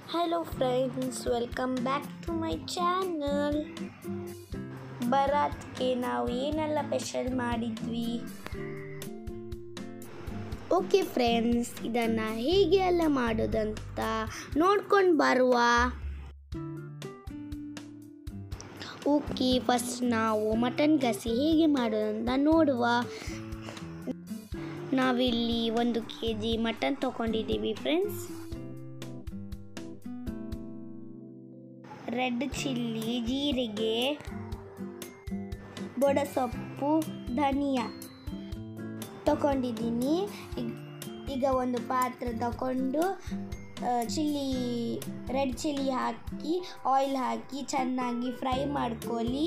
hello friends welcome back to my channel ಬರಾತ್ಗೆ ನಾವು ಏನೆಲ್ಲ ಸ್ಪೆಷಲ್ ಮಾಡಿದ್ವಿ ಓಕೆ ಫ್ರೆಂಡ್ಸ್ ಇದನ್ನು ಹೇಗೆ ಎಲ್ಲ ಮಾಡೋದಂತ ನೋಡ್ಕೊಂಡು ಬರುವ ಓಕೆ ಫಸ್ಟ್ ನಾವು ಮಟನ್ ಗಸಿ ಹೇಗೆ ಮಾಡೋದಂತ ನೋಡುವ ನಾವಿಲ್ಲಿ ಒಂದು ಕೆ ಜಿ ಮಟನ್ ತೊಗೊಂಡಿದ್ದೀವಿ ಫ್ರೆಂಡ್ಸ್ ರೆಡ್ ಚಿಲ್ಲಿ ಜೀರಿಗೆ ಬೊಡಸೊಪ್ಪು ಧನಿಯಾ ತಗೊಂಡಿದ್ದೀನಿ ಈಗ- ಈಗ ಒಂದು ಪಾತ್ರೆ ತಗೊಂಡು ಚಿಲ್ಲಿ ರೆಡ್ ಚಿಲ್ಲಿ ಹಾಕಿ ಆಯಿಲ್ ಹಾಕಿ ಚೆನ್ನಾಗಿ ಫ್ರೈ ಮಾಡ್ಕೊಳ್ಳಿ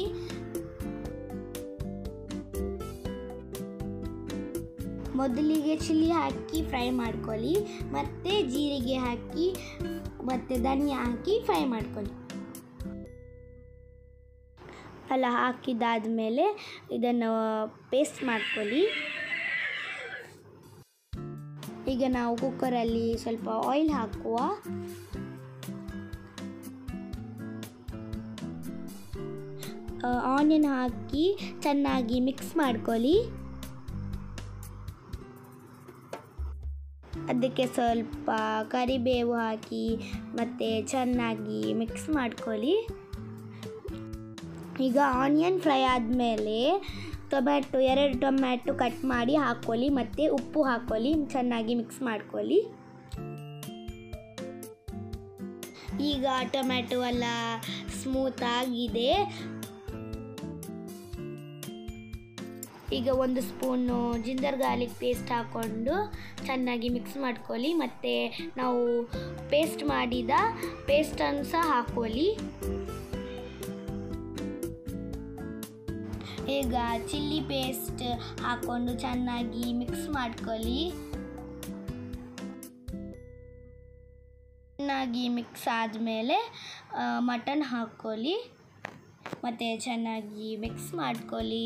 ಮೊದಲಿಗೆ ಚಿಲ್ಲಿ ಹಾಕಿ ಫ್ರೈ ಮಾಡ್ಕೊಳ್ಳಿ ಮತ್ತು ಜೀರಿಗೆ ಹಾಕಿ ಮತ್ತು ಧನಿಯಾ ಹಾಕಿ ಫ್ರೈ ಮಾಡ್ಕೊಳ್ಳಿ ಎಲ್ಲ ಹಾಕಿದಾದ್ಮೇಲೆ ಇದನ್ನು ಪೇಸ್ಟ್ ಮಾಡ್ಕೊಳ್ಳಿ ಈಗ ನಾವು ಕುಕ್ಕರಲ್ಲಿ ಸ್ವಲ್ಪ ಆಯಿಲ್ ಹಾಕುವ ಆನಿಯನ್ ಹಾಕಿ ಚೆನ್ನಾಗಿ ಮಿಕ್ಸ್ ಮಾಡ್ಕೊಳ್ಳಿ ಅದಕ್ಕೆ ಸ್ವಲ್ಪ ಕರಿಬೇವು ಹಾಕಿ ಮತ್ತು ಚೆನ್ನಾಗಿ ಮಿಕ್ಸ್ ಮಾಡ್ಕೊಳ್ಳಿ ಈಗ ಆನಿಯನ್ ಫ್ರೈ ಆದಮೇಲೆ ಟೊಮ್ಯಾಟೊ ಎರಡು ಟೊಮ್ಯಾಟೊ ಕಟ್ ಮಾಡಿ ಹಾಕ್ಕೊಳ್ಳಿ ಮತ್ತು ಉಪ್ಪು ಹಾಕ್ಕೊಳ್ಳಿ ಚೆನ್ನಾಗಿ ಮಿಕ್ಸ್ ಮಾಡ್ಕೊಳ್ಳಿ ಈಗ ಟೊಮ್ಯಾಟೊ ಎಲ್ಲ ಸ್ಮೂತ್ ಆಗಿದೆ ಈಗ ಒಂದು ಸ್ಪೂನು ಜಿಂಜರ್ ಗಾರ್ಲಿಕ್ ಪೇಸ್ಟ್ ಹಾಕ್ಕೊಂಡು ಚೆನ್ನಾಗಿ ಮಿಕ್ಸ್ ಮಾಡ್ಕೊಳ್ಳಿ ಮತ್ತು ನಾವು ಪೇಸ್ಟ್ ಮಾಡಿದ ಪೇಸ್ಟನ್ನು ಸಹ ಹಾಕ್ಕೊಳ್ಳಿ ಈಗ ಚಿಲ್ಲಿ ಪೇಸ್ಟ್ ಹಾಕ್ಕೊಂಡು ಚೆನ್ನಾಗಿ ಮಿಕ್ಸ್ ಮಾಡ್ಕೊಳ್ಳಿ ಚೆನ್ನಾಗಿ ಮಿಕ್ಸ್ ಆದಮೇಲೆ ಮಟನ್ ಹಾಕ್ಕೊಳ್ಳಿ ಮತ್ತು ಚೆನ್ನಾಗಿ ಮಿಕ್ಸ್ ಮಾಡ್ಕೊಳ್ಳಿ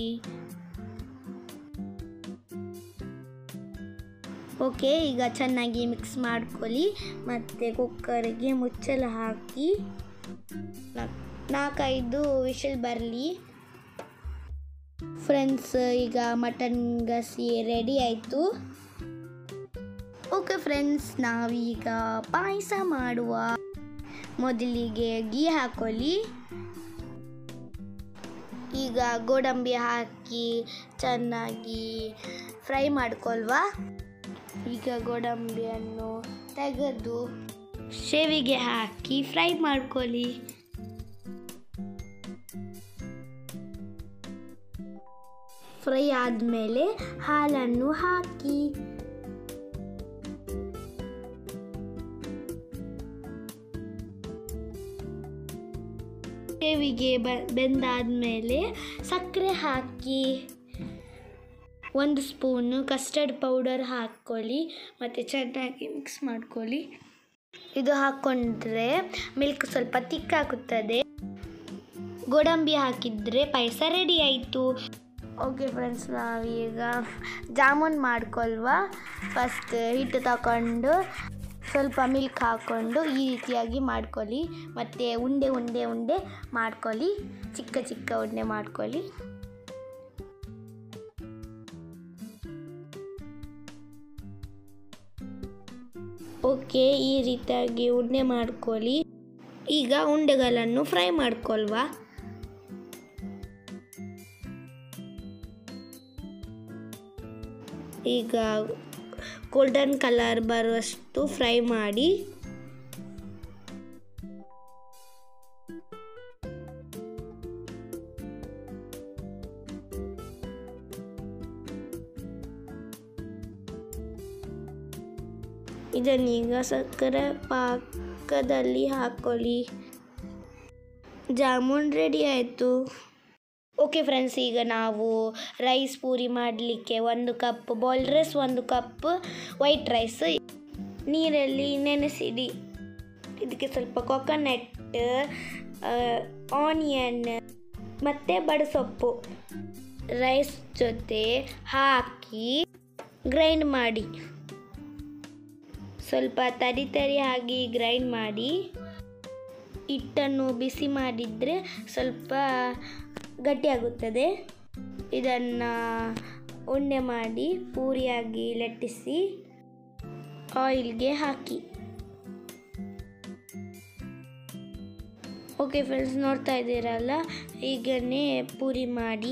ಓಕೆ ಈಗ ಚೆನ್ನಾಗಿ ಮಿಕ್ಸ್ ಮಾಡ್ಕೊಳ್ಳಿ ಮತ್ತು ಕುಕ್ಕರಿಗೆ ಮುಚ್ಚಳ ಹಾಕಿ ನಾಲ್ಕು- ನಾಲ್ಕೈದು ವಿಷಲ್ ಬರಲಿ ಫ್ರೆಂಡ್ಸ್ ಈಗ ಮಟನ್ ಗಸಿ ರೆಡಿ ಆಯಿತು ಓಕೆ ಫ್ರೆಂಡ್ಸ್ ನಾವೀಗ ಪಾಯಸ ಮಾಡುವ ಮೊದಲಿಗೆ ಗೀ ಹಾಕೊಳ್ಳಿ ಈಗ ಗೋಡಂಬಿ ಹಾಕಿ ಚೆನ್ನಾಗಿ ಫ್ರೈ ಮಾಡ್ಕೊಳ್ವಾ ಈಗ ಗೋಡಂಬಿಯನ್ನು ತೆಗೆದು ಶೇವಿಗೆ ಹಾಕಿ ಫ್ರೈ ಮಾಡ್ಕೊಳ್ಳಿ ಫ್ರೈ ಆದಮೇಲೆ ಹಾಲನ್ನು ಹಾಕಿ ಶೇವಿಗೆ ಬ ಬೆಂದಾದ್ಮೇಲೆ ಸಕ್ಕರೆ ಹಾಕಿ ಒಂದು ಸ್ಪೂನು ಕಸ್ಟರ್ಡ್ ಪೌಡರ್ ಹಾಕ್ಕೊಳ್ಳಿ ಮತ್ತು ಚೆನ್ನಾಗಿ ಮಿಕ್ಸ್ ಮಾಡ್ಕೊಳ್ಳಿ ಇದು ಹಾಕ್ಕೊಂಡ್ರೆ ಮಿಲ್ಕ್ ಸ್ವಲ್ಪ ತಿಕ್ಕಾಗುತ್ತದೆ ಗೋಡಂಬಿ ಹಾಕಿದರೆ ಪಾಯಸ ರೆಡಿ ಆಯಿತು ಓಕೆ ಫ್ರೆಂಡ್ಸ್ ನಾವೀಗ ಜಾಮೂನ್ ಮಾಡ್ಕೊಳ್ವಾ ಫಸ್ಟ್ ಹಿಟ್ಟು ತಗೊಂಡು ಸ್ವಲ್ಪ ಮಿಲ್ಕ್ ಹಾಕ್ಕೊಂಡು ಈ ರೀತಿಯಾಗಿ ಮಾಡ್ಕೊಳ್ಳಿ ಮತ್ತು ಉಂಡೆ ಉಂಡೆ ಉಂಡೆ ಮಾಡ್ಕೊಳ್ಳಿ ಚಿಕ್ಕ ಚಿಕ್ಕ ಉಂಡೆ ಮಾಡ್ಕೊಳ್ಳಿ ಓಕೆ ಈ ರೀತಿಯಾಗಿ ಉಂಡೆ ಮಾಡ್ಕೊಳ್ಳಿ ಈಗ ಉಂಡೆಗಳನ್ನು ಫ್ರೈ ಮಾಡ್ಕೊಳ್ವಾ ಈಗ ಗೋಲ್ಡನ್ ಕಲರ್ ಬರುವಷ್ಟು ಫ್ರೈ ಮಾಡಿ ಇದನ್ನೀಗ ಸಕ್ಕರೆ ಪಾಕದಲ್ಲಿ ಹಾಕ್ಕೊಳ್ಳಿ ಜಾಮೂನ್ ರೆಡಿ ಆಯಿತು ಓಕೆ ಫ್ರೆಂಡ್ಸ್ ಈಗ ನಾವು ರೈಸ್ ಪೂರಿ ಮಾಡಲಿಕ್ಕೆ ಒಂದು ಕಪ್ ಬಾಯ್ಲ್ಡ್ ರೈಸ್ ಒಂದು ಕಪ್ ವೈಟ್ ರೈಸ್ ನೀರಲ್ಲಿ ನೆನೆಸಿಡಿ ಇದಕ್ಕೆ ಸ್ವಲ್ಪ ಕೊಕೊನಟ್ ಆನಿಯನ್ ಮತ್ತು ಬಡಸೊಪ್ಪು ರೈಸ್ ಜೊತೆ ಹಾಕಿ ಗ್ರೈಂಡ್ ಮಾಡಿ ಸ್ವಲ್ಪ ತರಿ ತರಿ ಆಗಿ ಗ್ರೈಂಡ್ ಮಾಡಿ ಹಿಟ್ಟನ್ನು ಬಿಸಿ ಮಾಡಿದರೆ ಸ್ವಲ್ಪ ಗಟ್ಟಿಯಾಗುತ್ತದೆ ಇದನ್ನು ಉಂಡೆ ಮಾಡಿ ಪೂರಿಯಾಗಿ ಲಟ್ಟಿಸಿ ಆಯಿಲ್ಗೆ ಹಾಕಿ ಓಕೆ ಫ್ರೆಂಡ್ಸ್ ನೋಡ್ತಾ ಇದ್ದೀರಲ್ಲ ಹೀಗೇ ಪೂರಿ ಮಾಡಿ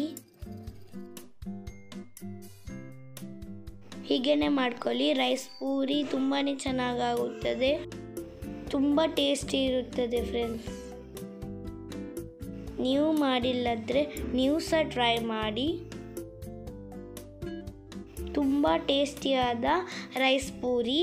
ಹೀಗೇ ಮಾಡ್ಕೊಳ್ಳಿ ರೈಸ್ ಪೂರಿ ತುಂಬಾ ಚೆನ್ನಾಗಾಗುತ್ತದೆ ತುಂಬ ಟೇಸ್ಟಿ ಇರುತ್ತದೆ ಫ್ರೆಂಡ್ಸ್ ನೀವು ಮಾಡಿಲ್ಲದ್ರೆ ನೀವು ಸಹ ಟ್ರೈ ಮಾಡಿ ತುಂಬ ಟೇಸ್ಟಿಯಾದ ರೈಸ್ ಪೂರಿ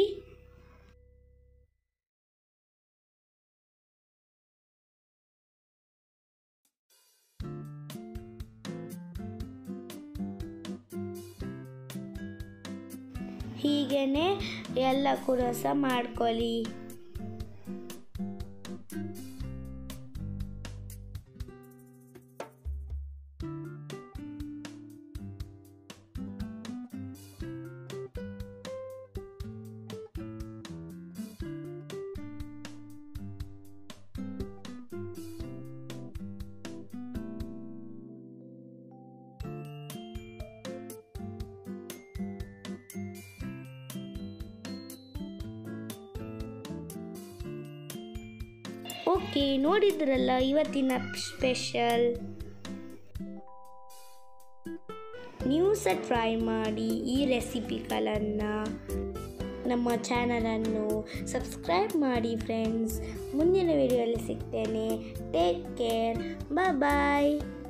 ಹೀಗೇ ಎಲ್ಲ ಕೂಡ ಸಹ ಮಾಡ್ಕೊಳ್ಳಿ ಓಕೆ ನೋಡಿದ್ರಲ್ಲ ಇವತ್ತಿನ ಸ್ಪೆಷಲ್ ನೀವು ಸಹ ಟ್ರೈ ಮಾಡಿ ಈ ರೆಸಿಪಿಗಳನ್ನು ನಮ್ಮ ಚಾನಲನ್ನು ಸಬ್ಸ್ಕ್ರೈಬ್ ಮಾಡಿ ಫ್ರೆಂಡ್ಸ್ ಮುಂದಿನ ವಿಡಿಯೋಯಲ್ಲಿ ಸಿಗ್ತೇನೆ ಟೇಕ್ ಕೇರ್ ಬಾಯ್